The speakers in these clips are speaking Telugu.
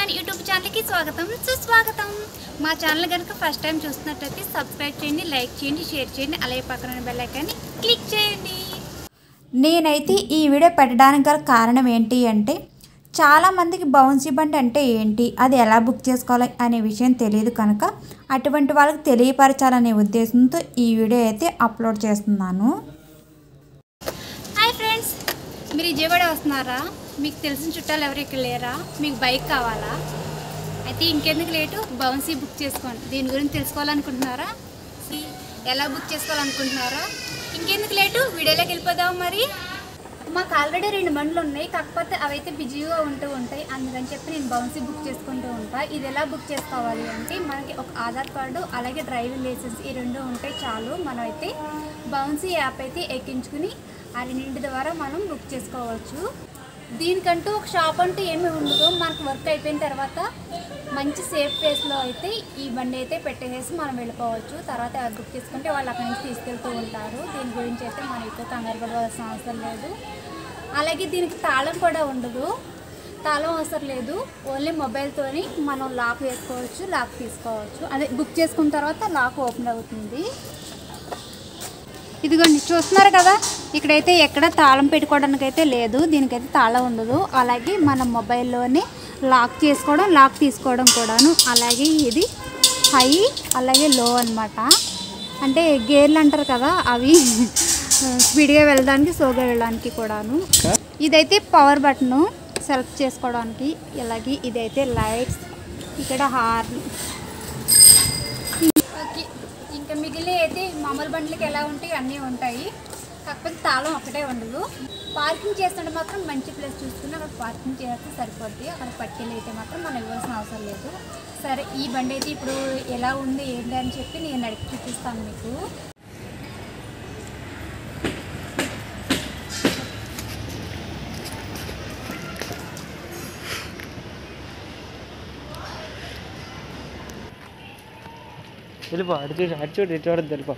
వన్ యూట్యూబ్ ఛానల్కి స్వాగతం సుస్వాగతం మా ఛానల్ కనుక ఫస్ట్ టైం చూస్తున్నట్టయితే సబ్స్క్రైబ్ చేయండి లైక్ చేయండి షేర్ చేయండి అలాగే పక్కన బెల్ ఐకాన్ని క్లిక్ చేయండి నేనైతే ఈ వీడియో పెట్టడానికి గల కారణం ఏంటి అంటే చాలామందికి బౌన్సీ బండి అంటే ఏంటి అది ఎలా బుక్ చేసుకోవాలి అనే విషయం తెలియదు కనుక అటువంటి వాళ్ళకి తెలియపరచాలనే ఉద్దేశంతో ఈ వీడియో అయితే అప్లోడ్ చేస్తున్నాను హాయ్ ఫ్రెండ్స్ మీరు విజయవాడ వస్తున్నారా మీకు తెలిసిన చుట్టాలు ఎవరు ఇక్కడ లేరా మీకు బైక్ కావాలా అయితే ఇంకెందుకు లేటు బౌన్సీ బుక్ చేసుకోండి దీని గురించి తెలుసుకోవాలనుకుంటున్నారా ఈ ఎలా బుక్ చేసుకోవాలనుకుంటున్నారా ఇంకెందుకు లేటు వీడియోలోకి వెళ్ళిపోదాం మరి మాకు ఆల్రెడీ రెండు బండ్లు ఉన్నాయి కాకపోతే అవైతే బిజీగా ఉంటూ ఉంటాయి అందుకని చెప్పి నేను బౌన్సీ బుక్ చేసుకుంటూ ఉంటా ఇది ఎలా బుక్ చేసుకోవాలి అంటే మనకి ఒక ఆధార్ కార్డు అలాగే డ్రైవింగ్ లైసెన్స్ ఈ రెండు ఉంటే చాలు మనం అయితే బౌన్సీ యాప్ అయితే ఎక్కించుకుని ఆ రెండింటి ద్వారా మనం బుక్ చేసుకోవచ్చు దీనికంటూ ఒక షాప్ అంటూ ఏమీ ఉండదు మనకు వర్క్ అయిపోయిన తర్వాత మంచి సేఫ్ ప్లేస్లో అయితే ఈ బండి అయితే పెట్టేసి మనం వెళ్ళిపోవచ్చు తర్వాత ఎవరు బుక్ చేసుకుంటే వాళ్ళు అక్కడి నుంచి తీసుకెళ్తూ ఉంటారు దీని గురించి అయితే మనం ఎక్కువ కంగారు పడవలసిన అవసరం లేదు అలాగే దీనికి తాళం కూడా ఉండదు తాళం అవసరం లేదు ఓన్లీ మొబైల్తోని మనం లాక్ వేసుకోవచ్చు లాక్ తీసుకోవచ్చు అదే బుక్ చేసుకున్న తర్వాత లాక్ ఓపెన్ అవుతుంది ఇదిగోండి చూస్తున్నారు కదా ఇక్కడైతే ఎక్కడ తాళం పెట్టుకోవడానికి అయితే లేదు దీనికైతే తాళం ఉండదు అలాగే మన మొబైల్లోనే లాక్ చేసుకోవడం లాక్ తీసుకోవడం కూడాను అలాగే ఇది హై అలాగే లో అన్నమాట అంటే గేర్లు అంటారు కదా అవి స్పీడ్గా వెళ్ళడానికి స్లోగా వెళ్ళడానికి కూడాను ఇదైతే పవర్ బటను సెలెక్ట్ చేసుకోవడానికి అలాగే ఇదైతే లైట్స్ ఇక్కడ హార్న్ ఓకే ఇంకా మిగిలిన అయితే మామూలు బండ్లకి ఎలా ఉంటాయి అన్నీ ఉంటాయి కాకపోతే తాళం ఒకటే ఉండదు పార్కింగ్ చేస్తుంటే మాత్రం మంచి ప్లేస్ చూసుకుని అక్కడ పార్కింగ్ చేస్తే సరిపోద్ది అక్కడ పట్టుకెళ్ళి అయితే మాత్రం మనం ఇవ్వాల్సిన అవసరం లేదు సరే ఈ బండి అయితే ఇప్పుడు ఎలా ఉంది ఏంటి అని చెప్పి నేను నడిపి చూపిస్తాను మీకు వెళ్ళిపో అటు చూసి అటు చూడు ఇటు చూడద్దు వెళ్ళిపో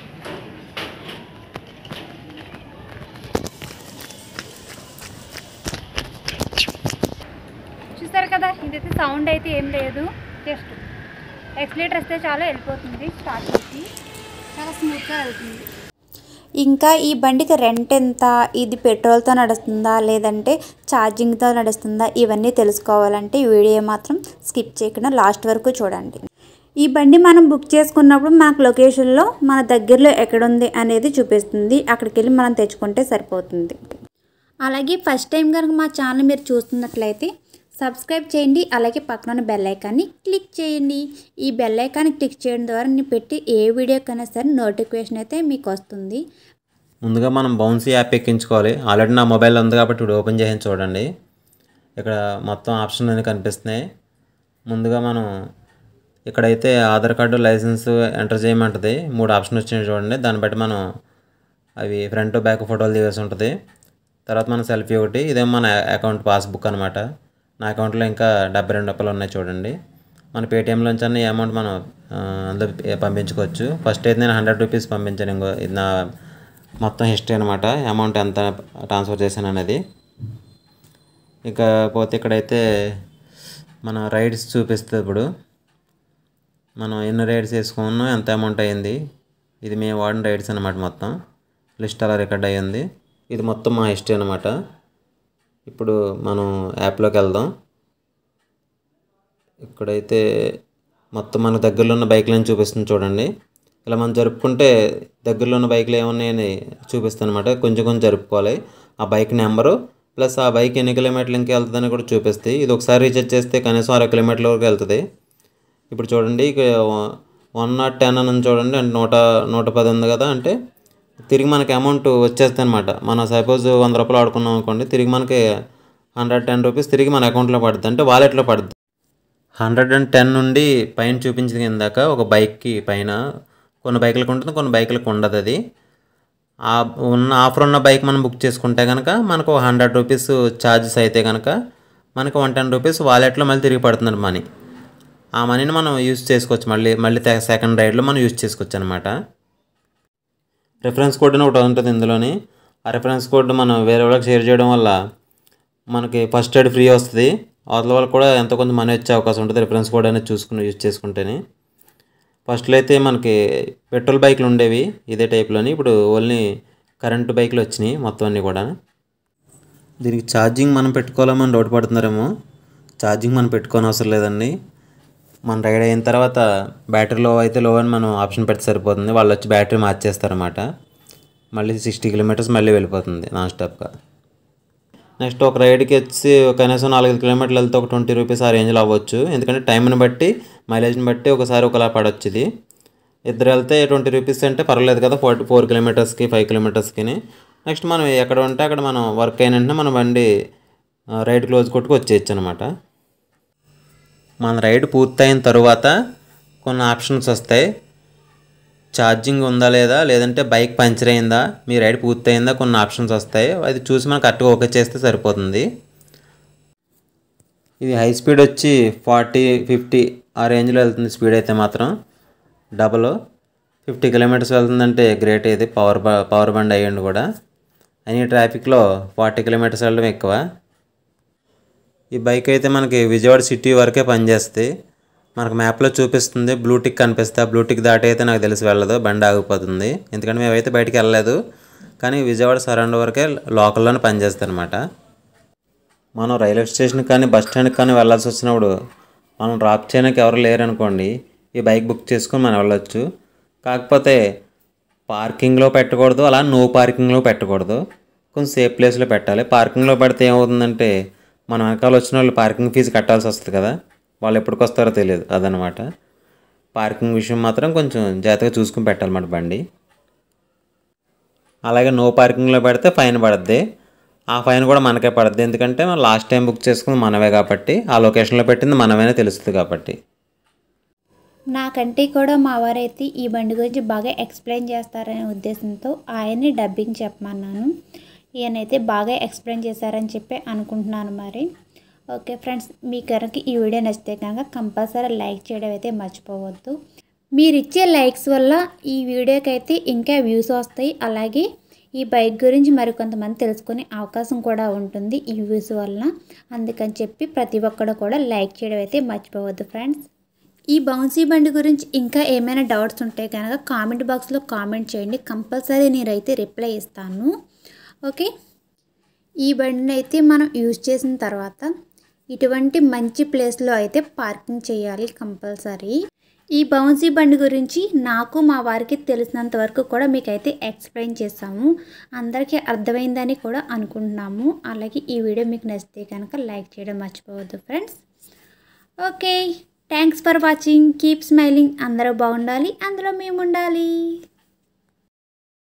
చూస్తారు కదా ఇదైతే సౌండ్ అయితే ఏం లేదు జస్ట్ ఎక్స్లేటర్ వస్తే చాలా వెళ్ళిపోతుంది స్టార్ట్ చేసి చాలా స్మూత్గా వెళ్తుంది ఇంకా ఈ బండికి రెంట్ ఎంత ఇది పెట్రోల్తో నడుస్తుందా లేదంటే ఛార్జింగ్తో నడుస్తుందా ఇవన్నీ తెలుసుకోవాలంటే ఈ వీడియో మాత్రం స్కిప్ చేయకుండా లాస్ట్ వరకు చూడండి ఈ బండి మనం బుక్ చేసుకున్నప్పుడు మనకు లొకేషన్లో మన దగ్గరలో ఎక్కడుంది అనేది చూపిస్తుంది అక్కడికి వెళ్ళి మనం తెచ్చుకుంటే సరిపోతుంది అలాగే ఫస్ట్ టైం కనుక మా ఛానల్ మీరు చూస్తున్నట్లయితే సబ్స్క్రైబ్ చేయండి అలాగే పక్కన బెల్ ఐకాన్ని క్లిక్ చేయండి ఈ బెల్ ఐకాన్ని క్లిక్ చేయడం ద్వారా నేను పెట్టి ఏ వీడియోకైనా సరే నోటిఫికేషన్ అయితే మీకు వస్తుంది ముందుగా మనం బౌన్సీ యాప్ ఎక్కించుకోవాలి ఆల్రెడీ నా మొబైల్ ఉంది కాబట్టి ఇప్పుడు ఓపెన్ చేసి చూడండి ఇక్కడ మొత్తం ఆప్షన్ అన్ని కనిపిస్తున్నాయి ముందుగా మనం ఇక్కడైతే ఆధార్ కార్డు లైసెన్స్ ఎంటర్ చేయమంటుంది మూడు ఆప్షన్ వచ్చినాయి చూడండి దాన్ని బట్టి మనం అవి ఫ్రంట్ బ్యాక్ ఫోటోలు తీయాల్సి ఉంటుంది తర్వాత మన సెల్ఫీ ఒకటి ఇదే మన అకౌంట్ పాస్బుక్ అనమాట నా అకౌంట్లో ఇంకా డెబ్బై రెండు రూపాయలు ఉన్నాయి చూడండి మన పేటిఎంలోంచి అన్న ఈ అమౌంట్ మనం ఆ, అందులో పంపించుకోవచ్చు ఫస్ట్ అయితే నేను హండ్రెడ్ రూపీస్ పంపించాను ఇంకో ఇది నా మొత్తం హిస్టరీ అనమాట అమౌంట్ ఎంత ట్రాన్స్ఫర్ చేశాను అనేది ఇక పోతే ఇక్కడైతే మన రైడ్స్ చూపిస్తుంది ఇప్పుడు మనం ఎన్ని రైడ్స్ వేసుకున్నాం ఎంత అమౌంట్ అయ్యింది ఇది మేము వాడిన రైడ్స్ అనమాట మొత్తం లిస్ట్ అలా రికార్డ్ అయ్యింది ఇది మొత్తం మా హిస్టరీ అనమాట ఇప్పుడు మనం యాప్లోకి వెళ్దాం ఇక్కడైతే మొత్తం మన దగ్గరలో ఉన్న బైక్లను చూపిస్తుంది చూడండి ఇలా మనం జరుపుకుంటే దగ్గరలో ఉన్న బైక్లు ఏమున్నాయని చూపిస్తాను అనమాట కొంచెం కొంచెం జరుపుకోవాలి ఆ బైక్ నెంబరు ప్లస్ ఆ బైక్ ఎన్ని కిలోమీటర్లు ఇంకా వెళ్తుందని కూడా చూపిస్తాయి ఇది ఒకసారి రీఛార్జ్ చేస్తే కనీసం అరవై కిలోమీటర్ల వరకు వెళ్తుంది ఇప్పుడు చూడండి ఇక వన్ నాట్ టెన్ అని చూడండి అంటే నూట నూట పది ఉంది కదా అంటే తిరిగి మనకి అమౌంట్ వచ్చేస్తుంది అనమాట మనం సపోజ్ వంద రూపాయలు ఆడుకున్నాం అనుకోండి తిరిగి మనకి హండ్రెడ్ టెన్ రూపీస్ తిరిగి మన అకౌంట్లో పడుతుంది అంటే వాలెట్లో పడుతుంది హండ్రెడ్ అండ్ టెన్ నుండి పైన చూపించింది కిందాక ఒక బైక్కి పైన కొన్ని బైకులకు ఉంటుంది కొన్ని బైకులకు ఉండదు అది ఆ ఉన్న ఆఫర్ ఉన్న బైక్ మనం బుక్ చేసుకుంటే కనుక మనకు హండ్రెడ్ రూపీస్ ఛార్జెస్ అయితే కనుక మనకు వన్ టెన్ రూపీస్ వాలెట్లో మళ్ళీ తిరిగి పడుతుంది మనీ ఆ మనీని మనం యూజ్ చేసుకోవచ్చు మళ్ళీ మళ్ళీ సెకండ్ రైడ్లో మనం యూజ్ చేసుకోవచ్చు అనమాట రిఫరెన్స్ కోడ్ అని ఒకటి ఉంటుంది ఇందులోని ఆ రిఫరెన్స్ కోడ్ మనం వేరే వాళ్ళకి షేర్ చేయడం వల్ల మనకి ఫస్ట్ ఎయిడ్ ఫ్రీ వస్తుంది అవతల వాళ్ళకి కూడా ఎంతో కొంత మనీ వచ్చే అవకాశం ఉంటుంది రిఫరెన్స్ కోడ్ అనేది చూసుకుని యూజ్ చేసుకుంటేనే ఫస్ట్లో అయితే మనకి పెట్రోల్ బైక్లు ఉండేవి ఇదే టైప్లోని ఇప్పుడు ఓన్లీ కరెంటు బైక్లు వచ్చినాయి మొత్తం అన్నీ కూడా దీనికి ఛార్జింగ్ మనం పెట్టుకోవాలని డౌట్ పడుతున్నారేమో ఛార్జింగ్ మనం పెట్టుకోని అవసరం లేదండి మన రైడ్ అయిన తర్వాత బ్యాటరీ లో అయితే లో అని మనం ఆప్షన్ పెడితే సరిపోతుంది వాళ్ళు వచ్చి బ్యాటరీ మార్చేస్తారన్నమాట మళ్ళీ సిక్స్టీ కిలోమీటర్స్ మళ్ళీ వెళ్ళిపోతుంది నాన్ స్టాప్గా నెక్స్ట్ ఒక రైడ్కి వచ్చి కనీసం నాలుగైదు కిలోమీటర్లు వెళ్తే ఒక ట్వంటీ రూపీస్ ఆ రేంజ్లో అవ్వచ్చు ఎందుకంటే టైంని బట్టి మైలేజ్ని బట్టి ఒకసారి ఒకలా పడవచ్చు ఇది ఇద్దరు వెళ్తే ట్వంటీ రూపీస్ అంటే పర్వాలేదు కదా ఫోర్ ఫోర్ కిలోమీటర్స్కి ఫైవ్ కిలోమీటర్స్కి నెక్స్ట్ మనం ఎక్కడ ఉంటే అక్కడ మనం వర్క్ అయిన వెంటనే మన బండి ఆ, రైడ్ క్లోజ్ కొట్టుకు వచ్చేయచ్చు అనమాట మన రైడ్ పూర్తయిన తరువాత కొన్ని ఆప్షన్స్ వస్తాయి ఛార్జింగ్ ఉందా లేదా లేదంటే బైక్ పంచర్ అయిందా మీ రైడ్ పూర్తయిందా కొన్ని ఆప్షన్స్ వస్తాయి అది చూసి మనం కరెక్ట్గా ఓకే చేస్తే సరిపోతుంది ఇది హై స్పీడ్ వచ్చి ఫార్టీ ఫిఫ్టీ ఆ రేంజ్లో వెళ్తుంది స్పీడ్ అయితే మాత్రం డబల్ ఫిఫ్టీ కిలోమీటర్స్ వెళ్తుందంటే గ్రేట్ ఇది పవర్ బ- పవర్ బండ్ అయ్యండి కూడా అని ట్రాఫిక్లో ఫార్టీ కిలోమీటర్స్ వెళ్ళడం ఎక్కువ ఈ బైక్ అయితే మనకి విజయవాడ సిటీ వరకే పనిచేస్తుంది మనకు మ్యాప్లో చూపిస్తుంది బ్లూటిక్ కనిపిస్తే ఆ బ్లూటిక్ దాటి అయితే నాకు తెలిసి వెళ్ళదు బండి ఆగిపోతుంది ఎందుకంటే మేమైతే బయటికి వెళ్ళలేదు కానీ విజయవాడ సరౌండ్ వరకే లోకల్లోనే పనిచేస్తుంది అనమాట మనం రైల్వే స్టేషన్కి కానీ బస్ స్టాండ్కి కానీ వెళ్ళాల్సి వచ్చినప్పుడు మనం డ్రాప్ చేయడానికి ఎవరు లేరనుకోండి ఈ బైక్ బుక్ చేసుకొని మనం వెళ్ళొచ్చు కాకపోతే పార్కింగ్లో పెట్టకూడదు అలా నో పార్కింగ్లో పెట్టకూడదు కొంచెం సేఫ్ ప్లేస్లో పెట్టాలి పార్కింగ్లో పెడితే ఏమవుతుందంటే మన వెనకాల వచ్చిన వాళ్ళు పార్కింగ్ ఫీజు కట్టాల్సి వస్తుంది కదా వాళ్ళు ఎప్పటికి వస్తారో తెలియదు అదనమాట పార్కింగ్ విషయం మాత్రం కొంచెం జాగ్రత్తగా చూసుకుని పెట్టాలన్నమాట బండి అలాగే నో పార్కింగ్లో పెడితే ఫైన్ పడుద్ది ఆ ఫైన్ కూడా మనకే పడుద్ది ఎందుకంటే మనం లాస్ట్ టైం బుక్ చేసుకుంది మనమే కాబట్టి ఆ లొకేషన్లో పెట్టింది మనమేనే తెలుస్తుంది కాబట్టి నాకంటే కూడా మా వారైతే ఈ బండి గురించి బాగా ఎక్స్ప్లెయిన్ చేస్తారనే ఉద్దేశంతో ఆయన్ని డబ్బింగ్ చెప్పమన్నాను ఈయనైతే బాగా ఎక్స్ప్లెయిన్ చేశారని చెప్పి అనుకుంటున్నాను మరి ఓకే ఫ్రెండ్స్ మీ కనుక ఈ వీడియో నచ్చితే కనుక కంపల్సరీ లైక్ చేయడం అయితే మర్చిపోవద్దు మీరు ఇచ్చే లైక్స్ వల్ల ఈ వీడియోకి అయితే ఇంకా వ్యూస్ వస్తాయి అలాగే ఈ బైక్ గురించి మరికొంతమంది తెలుసుకునే అవకాశం కూడా ఉంటుంది ఈ వ్యూస్ వలన అందుకని చెప్పి ప్రతి ఒక్కరు కూడా లైక్ చేయడం అయితే మర్చిపోవద్దు ఫ్రెండ్స్ ఈ బౌన్సీ బండి గురించి ఇంకా ఏమైనా డౌట్స్ ఉంటే కనుక కామెంట్ బాక్స్లో కామెంట్ చేయండి కంపల్సరీ నేనైతే రిప్లై ఇస్తాను ఓకే ఈ బండిని అయితే మనం యూజ్ చేసిన తర్వాత ఇటువంటి మంచి ప్లేస్లో అయితే పార్కింగ్ చేయాలి కంపల్సరీ ఈ బౌన్సీ బండి గురించి నాకు మా వారికి తెలిసినంత వరకు కూడా మీకైతే ఎక్స్ప్లెయిన్ చేస్తాము అందరికీ అర్థమైందని కూడా అనుకుంటున్నాము అలాగే ఈ వీడియో మీకు నచ్చితే కనుక లైక్ చేయడం మర్చిపోవద్దు friends okay thanks for watching keep smiling అందరూ బాగుండాలి అందులో మేము ఉండాలి